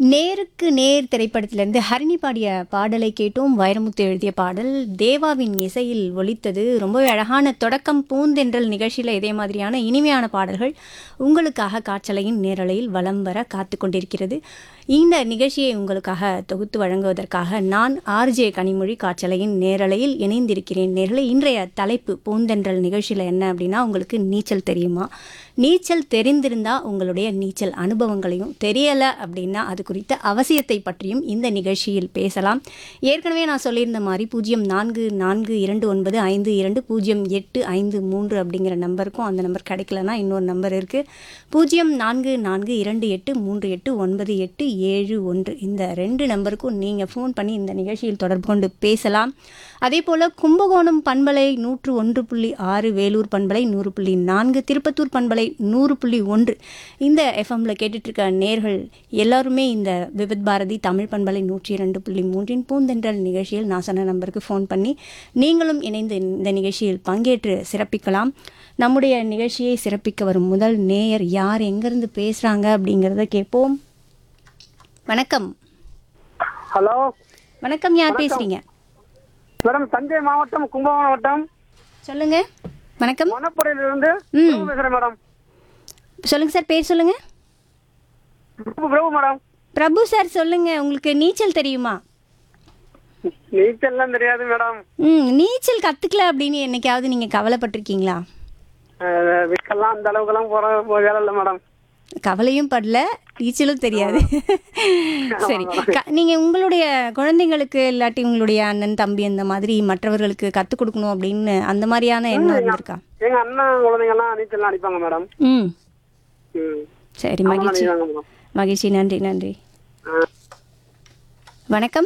நேருக்கு நேர் திரைப்படத்திலிருந்து ஹரிணி பாடிய பாடலை கேட்டோம் வைரமுத்து எழுதிய பாடல் தேவாவின் இசையில் ஒலித்தது ரொம்பவே அழகான தொடக்கம் பூந்தென்றல் நிகழ்ச்சியில் இதே மாதிரியான இனிமையான பாடல்கள் உங்களுக்காக காற்றலையின் நேரலையில் வலம் வர காத்து கொண்டிருக்கிறது இந்த நிகழ்ச்சியை உங்களுக்காக தொகுத்து வழங்குவதற்காக நான் ஆர்ஜே கனிமொழி காற்றலையின் நேரலையில் இணைந்திருக்கிறேன் நேரலை இன்றைய தலைப்பு பூந்தென்றல் நிகழ்ச்சியில் என்ன அப்படின்னா உங்களுக்கு நீச்சல் தெரியுமா நீச்சல் தெரிந்திருந்தா உங்களுடைய நீச்சல் அனுபவங்களையும் தெரியலை அப்படின்னா அது குறித்த அவசியத்தை பற்றியும் இந்த நிகழ்ச்சியில் பேசலாம் ஏற்கனவே நான் சொல்லியிருந்த மாதிரி பூஜ்ஜியம் நான்கு நான்கு இரண்டு ஒன்பது ஐந்து இரண்டு பூஜ்ஜியம் எட்டு ஐந்து மூன்று அப்படிங்கிற நம்பருக்கும் அந்த நம்பர் கிடைக்கலனா இன்னொரு நம்பர் இருக்குது பூஜ்ஜியம் நான்கு நான்கு இரண்டு எட்டு மூன்று எட்டு ஒன்பது எட்டு ஏழு ஒன்று இந்த ரெண்டு நம்பருக்கும் நீங்கள் ஃபோன் பண்ணி இந்த நிகழ்ச்சியில் தொடர்பு கொண்டு பேசலாம் அதே போல் கும்பகோணம் பண்பலை நூற்று ஒன்று புள்ளி ஆறு வேலூர் பண்பலை நூறு புள்ளி நான்கு திருப்பத்தூர் பண்பலை நூறு புள்ளி ஒன்று இந்த எஃப்எம்மில் கேட்டுட்ருக்க நேர்கள் எல்லாருமே இந்த விவித் பாரதி தமிழ் பண்பலை நூற்றி இரண்டு புள்ளி மூன்றின் பூந்தென்றல் நிகழ்ச்சியில் நான் சொன்ன நம்பருக்கு ஃபோன் பண்ணி நீங்களும் இணைந்து இந்த நிகழ்ச்சியில் பங்கேற்று சிறப்பிக்கலாம் நம்முடைய நிகழ்ச்சியை சிறப்பிக்க வரும் முதல் நேயர் யார் எங்கேருந்து பேசுகிறாங்க அப்படிங்கிறத கேட்போம் வணக்கம் ஹலோ வணக்கம் யார் பேசுகிறீங்க மேடம் தஞ்சை மாவட்டம் கும்பகோணம் வட்டம் சொல்லுங்க வணக்கம் வனப்படையிலிருந்து ம். பிரபு பேசுறேன் மேடம் சொல்லுங்க சார் பேர் சொல்லுங்க பிரபு பிரபு மேடம் பிரபு சார் சொல்லுங்க உங்களுக்கு நீச்சல் தெரியுமா நீச்சல்லாம் தெரியாது மேடம் ம் நீச்சல் கத்துக்கல அப்படின்னு என்னைக்காவது நீங்க கவலைப்பட்டிருக்கீங்களா அஹ், விக்கெல்லாம் அந்த அளவுக்குலாம் போற போற வேலை இல்லை மேடம் கவலையும் படல நீச்சலும் தெரியாது சரி க- நீங்க உங்களுடைய குழந்தைங்களுக்கு இல்லாட்டி உங்களுடைய அண்ணன் தம்பி அந்த மாதிரி மற்றவர்களுக்கு கத்துக் கொடுக்கணும் அப்படின்னு அந்த மாதிரியான எண்ணம் இருந்திருக்கா எங்க அண்ணன் குழந்தைங்கலாம் நீச்சல்லாம் அடிப்பாங்க மேடம் ம் ம். சரி அவங்களாம் மகிழ்ச்சி அடிப்பாங்க மேடம் மகிழ்ச்சி நன்றி நன்றி ஆ. வணக்கம்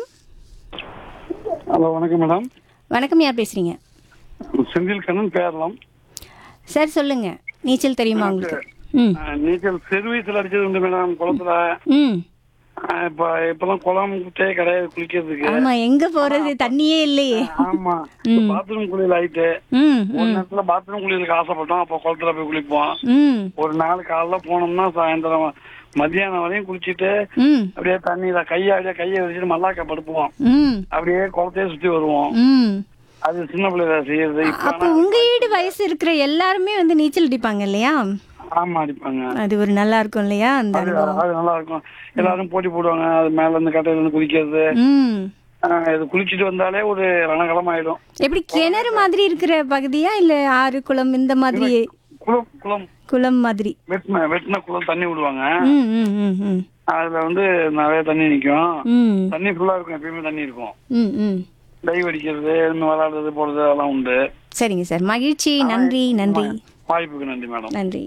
ஹலோ வணக்கம் மேடம் வணக்கம் யார் பேசுறீங்க செந்தில் கண்ணன் பேரலாம் சார் சொல்லுங்க நீச்சல் தெரியுமா உங்களுக்கு ம் அஹ், நீச்சல் சிறு வயசுல அடிச்சது உண்டு மேடம் குளத்துல ம் அஹ், இப்ப இப்பெல்லாம் குளம் குட்டையே கிடையாது குளிக்கிறதுக்கு ஆமா எங்க போறது தண்ணியே இல்லையே ஆமா பாத்ரூம் குளியல் ஆயிட்டு ம் ஒரு நேரத்துல பாத்ரூம் குளியலுக்கு ஆசைப்பட்டோம் அப்ப குளத்துல போய் குளிப்போம் ம் ஒரு நாள் காலைல போனோம்னா சாயந்தரம் மத்தியானம் வரையும் குளிச்சுட்டு ம் அப்படியே தண்ணியில கையை அப்படியே கையை வச்சுட்டு மல்லாக்க படுப்போம் ம் அப்படியே குளத்தையே சுத்தி வருவோம் ம் அது சின்ன பிள்ளைல செய்யறது இப்ப அப்போ உங்க ஈடு வயசு இருக்கிற எல்லாருமே வந்து நீச்சல் அடிப்பாங்க இல்லையா ஆமா அடிப்பாங்க அது ஒரு நல்லா இருக்கும் இல்லையா அந்த அது அனுபவம் அது நல்லா இருக்கும் எல்லாரும் போட்டி போடுவாங்க அது மேல இருந்து கட்டையில இருந்து குளிக்கிறது ம் ஆஹ் இது குளிச்சுட்டு வந்தாலே ஒரு ரணகலம் ஆயிடும் எப்படி கிணறு மாதிரி இருக்கிற பகுதியா இல்ல ஆறு குளம் இந்த மாதிரி குளம் குளம் குளம் மாதிரி வெட்டின வெட்டின குளம் தண்ணி விடுவாங்க ம் ம் ம் ம் அதுல வந்து நிறைய தண்ணி நிக்கும் ம் தண்ணி ஃபுல்லா இருக்கும் எப்பயுமே தண்ணி இருக்கும் ம் ம் டைவ் அடிக்கிறது இன்னும் விளையாடுறது போறது அதெல்லாம் உண்டு சரிங்க சார் மகிழ்ச்சி நன்றி நன்றி வாய்ப்புக்கு நன்றி மேடம் நன்றி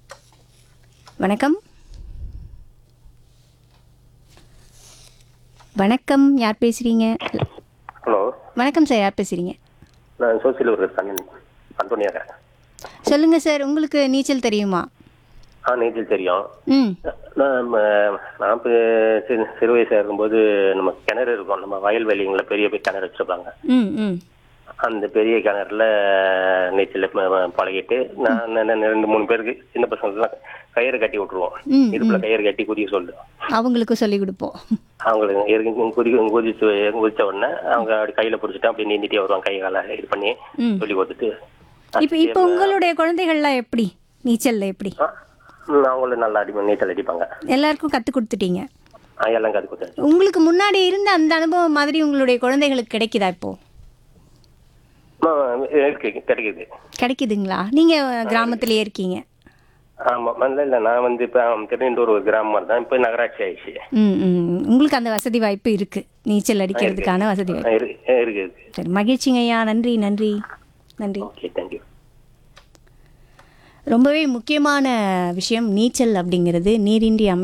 வணக்கம் வணக்கம் யார் பேசுறீங்க ஹலோ வணக்கம் சார் யார் பேசுறீங்க நான் சோசியல் ஒர்க்கர் கண்ணன் அந்தோனியாங்க சொல்லுங்க சார் உங்களுக்கு நீச்சல் தெரியுமா ஆ நீச்சல் தெரியும் ம் நான் ம- நான் இப்போ சிறு சிறு வயசாக இருக்கும்போது நம்ம கிணறு இருக்கும் நம்ம வயல்வெளிங்களில் பெரிய பெரிய கிணறு வச்சிருப்பாங்க ம் ம் அந்த பெரிய கிணறுல நீச்சல் ப- ப- பழகிட்டு நான் நான் நான் ரெண்டு மூணு பேருக்கு சின்ன பசங்களுக்குலாம் கயிறு கட்டி விட்டுருவோம் ம், இடுப்புல கயிறு கட்டி குதிக்க சொல்லு அவங்களுக்கு சொல்லி கொடுப்போம் அவங்களுக்கு இறங்கி குதிக்க குதிச்சு குதிச்ச உடனே அவங்க அப்படி கையில பிடிச்சிட்டு அப்படியே நீந்திட்டே வருவாங்க கை காலை இது பண்ணி ம். சொல்லி கொடுத்துட்டு இப்போ இப்போ உங்களுடைய குழந்தைகள்லாம் எப்படி நீச்சல்ல எப்படி ஆ, ம், அவங்களும் நல்லா அடி நீச்சல் அடிப்பாங்க எல்லாருக்கும் கற்றுக் கொடுத்துட்டீங்க ஆ, எல்லாம் கற்றுக் கொடுத்தாச்சு உங்களுக்கு முன்னாடி இருந்த அந்த அனுபவம் மாதிரி உங்களுடைய குழந்தைகளுக்கு கிடைக்குதா இப்போ ஆ, இருக்கு கிடைக்குது கிடைக்குதுங்களா நீங்க கிராமத்திலேயே இருக்கீங்க ஆமா இல்ல இல்ல நான் வந்து இப்ப திருநெண்டூர் ஒரு கிராமம் தான் இப்ப நகராட்சி ஆயிடுச்சு ம் ம் உங்களுக்கு அந்த வசதி வாய்ப்பு இருக்கு நீச்சல் அடிக்கிறதுக்கான வசதி வாய்ப்பு ஆ, இருக்கு இருக்கு இருக்கு சரி மகிழ்ச்சிங்க ஐயா நன்றி நன்றி நன்றி ஓகே தேங்க்யூ ரொம்பவே முக்கியமான விஷயம் நீச்சல் அப்படிங்கிறது நீரின்றி அமை